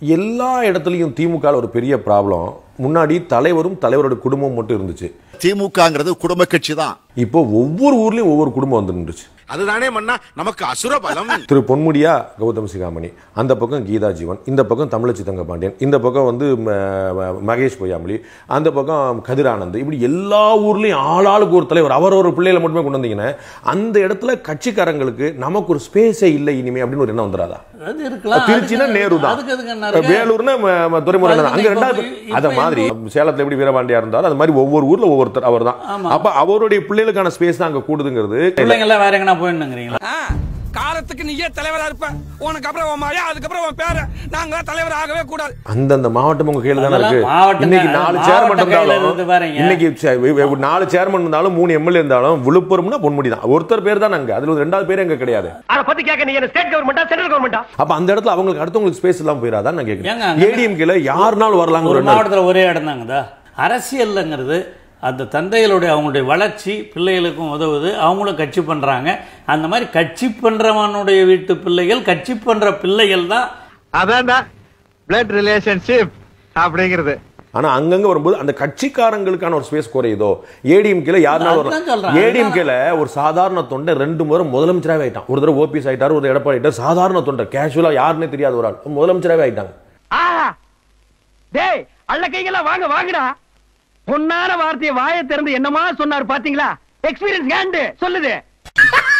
எல்லா இடத்துலையும் திமுக ஒரு பெரிய ப்ராப்ளம் முன்னாடி தலைவரும் தலைவரோட குடும்பம் மட்டும் இருந்துச்சு திமுகங்கிறது குடும்ப கட்சி தான் இப்போ ஒவ்வொரு ஊர்லயும் ஒவ்வொரு குடும்பம் வந்து நின்றுச்சு அதுதானே மன்னா நமக்கு அசுர பலம் திரு பொன்முடியா கௌதம் சிகாமணி அந்த பக்கம் கீதா ஜீவன் இந்த பக்கம் தமிழச்சி தங்க பாண்டியன் இந்த பக்கம் வந்து ம- ம- மகேஷ் பொய்யாமொழி அந்த பக்கம் கதிரானந்த் இப்படி எல்லா ஊர்லயும் ஆளாளுக்கு ஒரு தலைவர் அவர் ஒரு பிள்ளைகளை மட்டுமே கொண்டு வந்தீங்கன்னா அந்த இடத்துல கட்சிக்காரங்களுக்கு நமக்கு ஒரு ஸ்பேஸே இல்லை இனிமே அப்படின்னு ஒரு எண்ணம் வந்துடாதா அது இருக்கலாம் திருச்சினா அதுக்கு- நேரு தான் அதுக்கு அதுக்கு என்ன இருக்கு? வேலூர்னா ம- ம- துரைமுருகன் தான். அங்க அதுக்கு ரெண்டாவது இப்ப- அத இப்ப மாதிரி சேலத்துல எப்படி வீரபாண்டியா இருந்தாலும் அது மாதிரி ஒவ்வொரு ஊர்ல ஒவ்வொருத்தர் அவர் தான் ஆமா. அப்ப அவருடைய பிள்ளைகளுக்கான ஸ்பேஸ் தான் அங்க கூடுதுங்கிறது பிள்ளைங்க எல்லாம் வேற எங்கனா போயிடணுங்கிறீங்களா காலத்துக்கு நீயே தலைவரா இருப்ப உனக்கு அப்புறம் உன் மழையா அதுக்கப்புறம் உன் பேர நாங்க தலைவர் ஆகவே கூடாது அந்தந்த மாவட்டம் உங்க கையில தானே அதெல்லாம் இருக்கு மாவட்டம் இன்னைக்கு தான். நாலு மாவட்ட சேர்மன் கையில இருந்தாலும் இருந்து பாருங்க. இன்னைக்கு சே- வி- வி- நாலு சேர்மன் இருந்தாலும் மூணு எம்எல்ஏ இருந்தாலும் விழுப்புரம்னா பொன்முடி தான் ஒருத்தர் பேர் தான் அங்க அதுல ஒரு ரெண்டாவது பேர் அங்க கிடையாது அத பத்தி கேட்க நீ என்ன ஸ்டேட் கவர்மெண்டா சென்ட்ரல் கவர்மெண்டா அப்ப அந்த இடத்துல அவங்களுக்கு அடுத்தவங்களுக்கு ஸ்பேஸ் எல்லாம் போயிடாதான் நான் ஏங்க, கேட்கிறேன் அங்க- ஏடிஎம்கேல யாருனாலும் வரலாங்க ஒரு ஒரு நாள். மாவட்டத்தில் ஒரே இடம் தாங்கதா அரசியல்ங்கிறது அந்த தந்தைகளுடைய அவங்களுடைய வளர்ச்சி பிள்ளைகளுக்கும் உதவுது அவங்களும் கட்சி பண்றாங்க அந்த மாதிரி கட்சி பண்றவனுடைய வீட்டு பிள்ளைகள் கட்சி பண்ற பிள்ளைகள் தான் அதான்டா பிளட் ரிலேஷன்ஷிப் அப்படிங்கிறது ஆனா அங்கங்க வரும்போது அந்த கட்சிக்காரங்களுக்கான ஒரு ஸ்பேஸ் குறையுதோ ஏடிஎம்கேல யாருனாலும் அதுதான் வரலாம் சொல்றேன். ஏடிஎம்கேல ஒரு சாதாரண தொண்டை ரெண்டு முறை முதலமைச்சராகவே ஆயிட்டான் ஒரு தடவை ஓபிஎஸ் ஆயிட்டாரு ஒரு எடப்பாடி ஆயிட்டார் சாதாரண தொண்டை கேஷுவலா யாருன்னே தெரியாத ஒரு ஆள் முதலமைச்சராகவே ஆயிட்டாங்க ஆஹா டேய் அள்ள கைகளா வாங்க வாங்கடா பொன்னான வார்த்தையை வாயை திறந்து என்னமா சொன்னாரு பாத்தீங்களா எக்ஸ்பீரியன்ஸ் ஹேண்ட் சொல்லுது